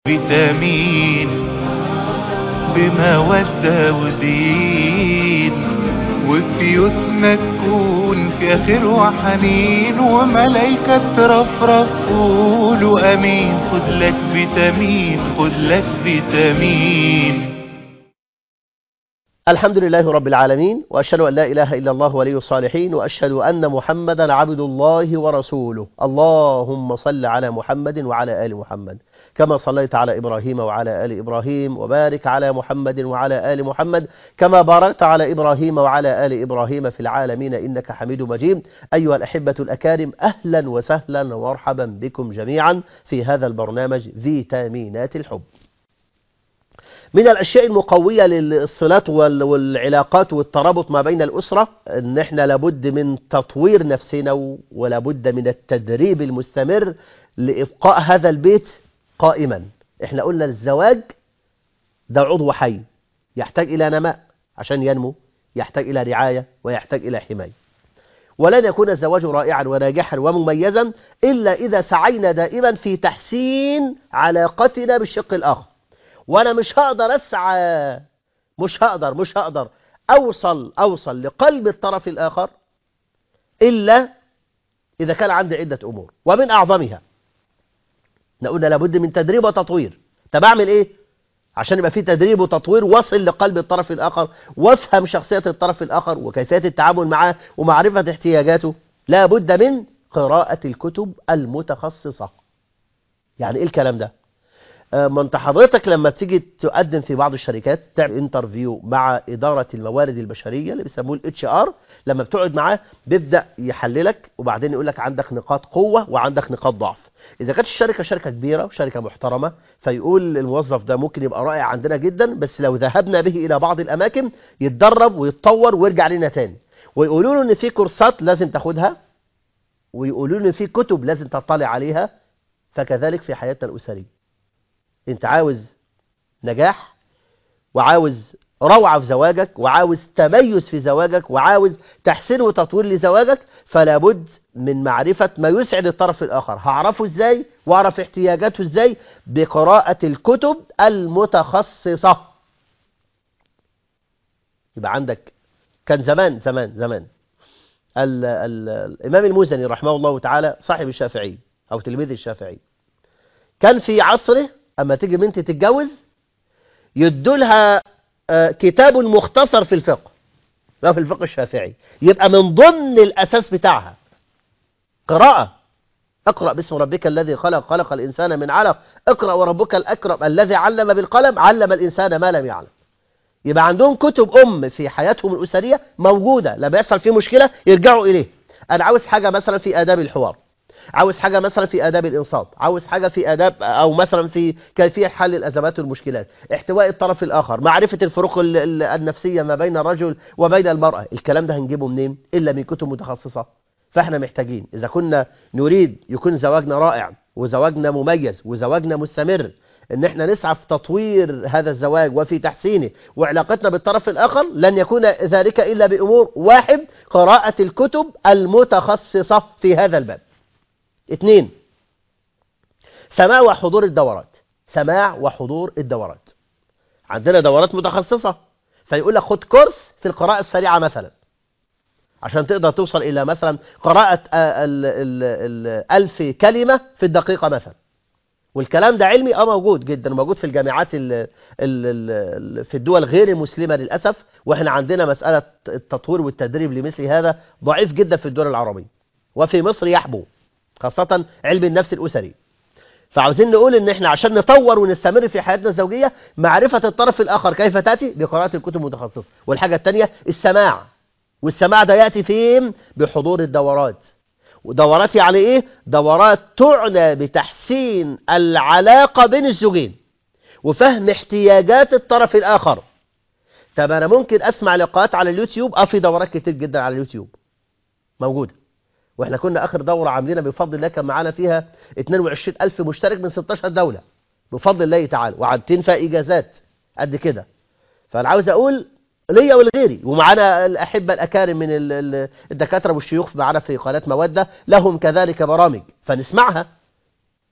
فيتامين بمودة ودين وفي بيوتنا تكون في خير وحنين وملايكة ترفرف قولوا أمين خد لك فيتامين خد لك فيتامين الحمد لله رب العالمين وأشهد أن لا إله إلا الله ولي الصالحين وأشهد أن محمدا عبد الله ورسوله اللهم صل على محمد وعلى آل محمد كما صليت على إبراهيم وعلى آل إبراهيم وبارك على محمد وعلى آل محمد كما باركت على إبراهيم وعلى آل إبراهيم في العالمين إنك حميد مجيد أيها الأحبة الأكارم أهلا وسهلا ومرحبا بكم جميعا في هذا البرنامج فيتامينات الحب من الأشياء المقوية للصلات والعلاقات والترابط ما بين الأسرة أن احنا لابد من تطوير نفسنا ولابد من التدريب المستمر لإبقاء هذا البيت قائما احنا قلنا الزواج ده عضو حي يحتاج إلى نماء عشان ينمو يحتاج إلى رعاية ويحتاج إلى حماية ولن يكون الزواج رائعا وناجحا ومميزا إلا إذا سعينا دائما في تحسين علاقتنا بالشق الآخر وانا مش هقدر اسعى مش هقدر مش هقدر اوصل اوصل لقلب الطرف الاخر الا اذا كان عندي عدة امور ومن اعظمها نقول لابد من تدريب وتطوير طب اعمل ايه عشان يبقى في تدريب وتطوير وصل لقلب الطرف الاخر وافهم شخصية الطرف الاخر وكيفية التعامل معاه ومعرفة احتياجاته لابد من قراءة الكتب المتخصصة يعني ايه الكلام ده ما انت حضرتك لما تيجي تقدم في بعض الشركات تعمل انترفيو مع إدارة الموارد البشرية اللي بيسموه الاتش ار لما بتقعد معاه بيبدأ يحللك وبعدين يقول لك عندك نقاط قوة وعندك نقاط ضعف إذا كانت الشركة شركة كبيرة وشركة محترمة فيقول الموظف ده ممكن يبقى رائع عندنا جدا بس لو ذهبنا به إلى بعض الأماكن يتدرب ويتطور ويرجع لنا تاني ويقولوا له إن في كورسات لازم تاخدها ويقولوا له إن في كتب لازم تطلع عليها فكذلك في حياتنا الأسرية انت عاوز نجاح وعاوز روعة في زواجك وعاوز تميز في زواجك وعاوز تحسين وتطوير لزواجك فلا بد من معرفة ما يسعد الطرف الآخر هعرفه ازاي واعرف احتياجاته ازاي بقراءة الكتب المتخصصة يبقى عندك كان زمان زمان زمان ال ال الإمام المزني رحمه الله تعالى صاحب الشافعي أو تلميذ الشافعي كان في عصره أما تيجي بنت تتجوز يدولها كتاب مختصر في الفقه لا في الفقه الشافعي يبقى من ضمن الأساس بتاعها قراءة اقرأ باسم ربك الذي خلق خلق الإنسان من علق اقرأ وربك الأكرم الذي علم بالقلم علم الإنسان ما لم يعلم يبقى عندهم كتب أم في حياتهم الأسرية موجودة لما يحصل فيه مشكلة يرجعوا إليه أنا عاوز حاجة مثلا في آداب الحوار عاوز حاجة مثلا في آداب الإنصات عاوز حاجة في آداب أو مثلا في كيفية حل الأزمات والمشكلات احتواء الطرف الآخر معرفة الفروق النفسية ما بين الرجل وبين المرأة الكلام ده هنجيبه منين إلا من كتب متخصصة فاحنا محتاجين إذا كنا نريد يكون زواجنا رائع وزواجنا مميز وزواجنا مستمر ان احنا نسعى في تطوير هذا الزواج وفي تحسينه وعلاقتنا بالطرف الآخر لن يكون ذلك إلا بأمور واحد قراءة الكتب المتخصصة في هذا الباب اثنين سماع وحضور الدورات سماع وحضور الدورات عندنا دورات متخصصة فيقول لك خد كورس في القراءة السريعة مثلا عشان تقدر توصل إلى مثلا قراءة ال ال ال ألف كلمة في الدقيقة مثلا والكلام ده علمي اه موجود جدا موجود في الجامعات ال ال ال في الدول غير المسلمة للأسف واحنا عندنا مسألة التطوير والتدريب لمثل هذا ضعيف جدا في الدول العربية وفي مصر يحبو خاصة علم النفس الأسري فعاوزين نقول ان احنا عشان نطور ونستمر في حياتنا الزوجية معرفة الطرف الآخر كيف تأتي بقراءة الكتب المتخصصة والحاجة الثانية السماع والسماع ده يأتي فين بحضور الدورات ودورات يعني ايه دورات تعنى بتحسين العلاقة بين الزوجين وفهم احتياجات الطرف الآخر طب انا ممكن اسمع لقاءات على اليوتيوب اه في دورات كتير جدا على اليوتيوب موجوده واحنا كنا اخر دورة عاملينها بفضل الله كان معانا فيها 22 ألف مشترك من 16 دولة بفضل الله تعالى وعدتين فيها إجازات قد كده فأنا عاوز أقول ليا ولغيري ومعانا الأحبة الأكارم من الدكاترة والشيوخ معانا في قناة مودة لهم كذلك برامج فنسمعها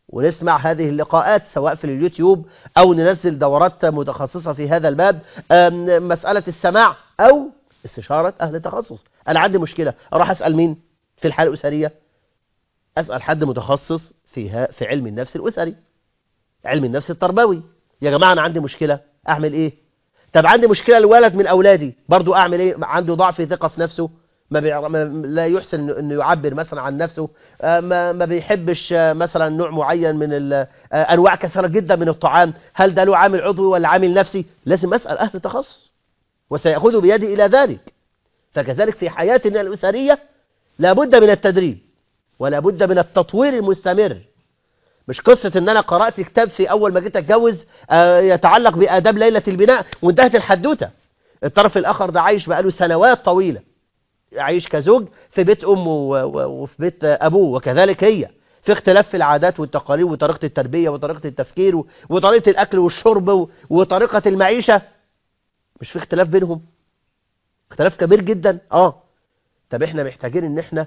ونسمع هذه اللقاءات سواء في اليوتيوب أو ننزل دورات متخصصة في هذا الباب أم، مسألة السماع أو استشارة أهل التخصص أنا عندي مشكلة أروح أسأل مين في الحالة الأسرية أسأل حد متخصص فيها في علم النفس الأسري علم النفس التربوي يا جماعة أنا عندي مشكلة أعمل إيه طب عندي مشكلة الولد من أولادي برضو أعمل إيه عنده ضعف ثقة في نفسه ما, بيع... ما لا يحسن إنه- انه يعبر مثلا عن نفسه آه، ما ما بيحبش آه، مثلا نوع معين من ال... آه، انواع كثيره جدا من الطعام هل ده له عامل عضوي ولا عامل نفسي لازم اسال اهل التخصص وسيأخذ بيدي الى ذلك فكذلك في حياتنا الاسريه لابد من التدريب ولا بد من التطوير المستمر مش قصة ان انا قرأت كتاب في اول ما جيت اتجوز آه، يتعلق بآداب ليلة البناء وانتهت الحدوتة الطرف الاخر ده عايش بقاله سنوات طويلة عايش كزوج في بيت امه و- و- وفي بيت ابوه وكذلك هي في اختلاف في العادات والتقاليد وطريقة التربية وطريقة التفكير و- وطريقة الاكل والشرب و- وطريقة المعيشة مش في اختلاف بينهم اختلاف كبير جدا اه طب احنا محتاجين ان احنا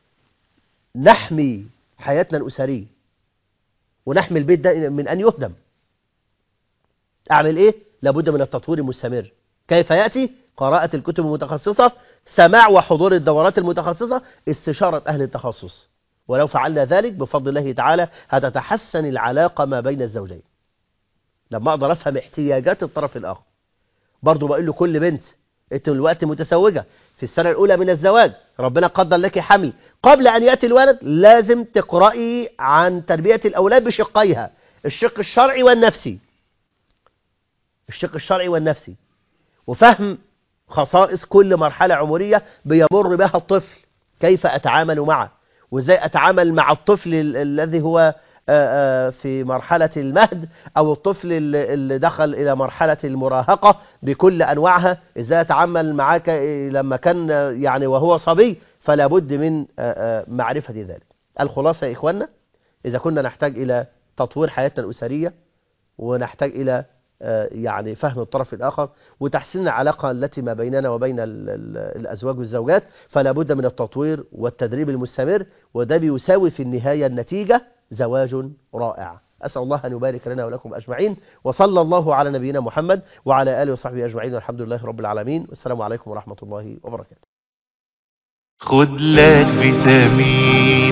نحمي حياتنا الاسريه ونحمي البيت ده من أن يهدم أعمل إيه؟ لابد من التطوير المستمر كيف يأتي؟ قراءة الكتب المتخصصة سماع وحضور الدورات المتخصصة استشارة أهل التخصص ولو فعلنا ذلك بفضل الله تعالى هتتحسن العلاقة ما بين الزوجين لما أقدر أفهم احتياجات الطرف الآخر برضو بقول له كل بنت انت الوقت متزوجة في السنة الأولى من الزواج ربنا قدر لك حمل قبل أن يأتي الولد لازم تقرأي عن تربية الأولاد بشقيها الشق الشرعي والنفسي الشق الشرعي والنفسي وفهم خصائص كل مرحلة عمرية بيمر بها الطفل كيف أتعامل معه وإزاي أتعامل مع الطفل ال- الذي هو آه، آه، في مرحلة المهد أو الطفل اللي اللي دخل إلى مرحلة المراهقة بكل أنواعها إزاي أتعامل معاه ك- لما كان آه، يعني وهو صبي فلا بد من آه، آه، معرفة ذلك الخلاصة يا إخواننا إذا كنا نحتاج إلى تطوير حياتنا الأسرية ونحتاج إلى آه، يعني فهم الطرف الآخر وتحسين العلاقة التي ما بيننا وبين ال- ال- الأزواج والزوجات فلا بد من التطوير والتدريب المستمر وده بيساوي في النهاية النتيجة زواج رائع أسأل الله أن يبارك لنا ولكم أجمعين وصلى الله على نبينا محمد وعلى آله وصحبه أجمعين والحمد لله رب العالمين والسلام عليكم ورحمة الله وبركاته خد لك فيتامين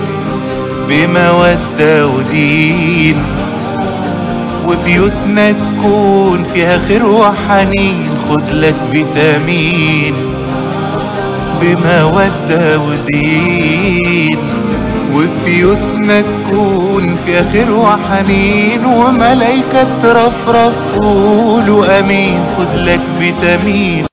بمودة ودين وبيوتنا تكون فيها خير وحنين خد لك فيتامين بمودة ودين وبيوتنا تكون فيها خير وحنين وملايكة ترفرف قولوا امين خد لك فيتامين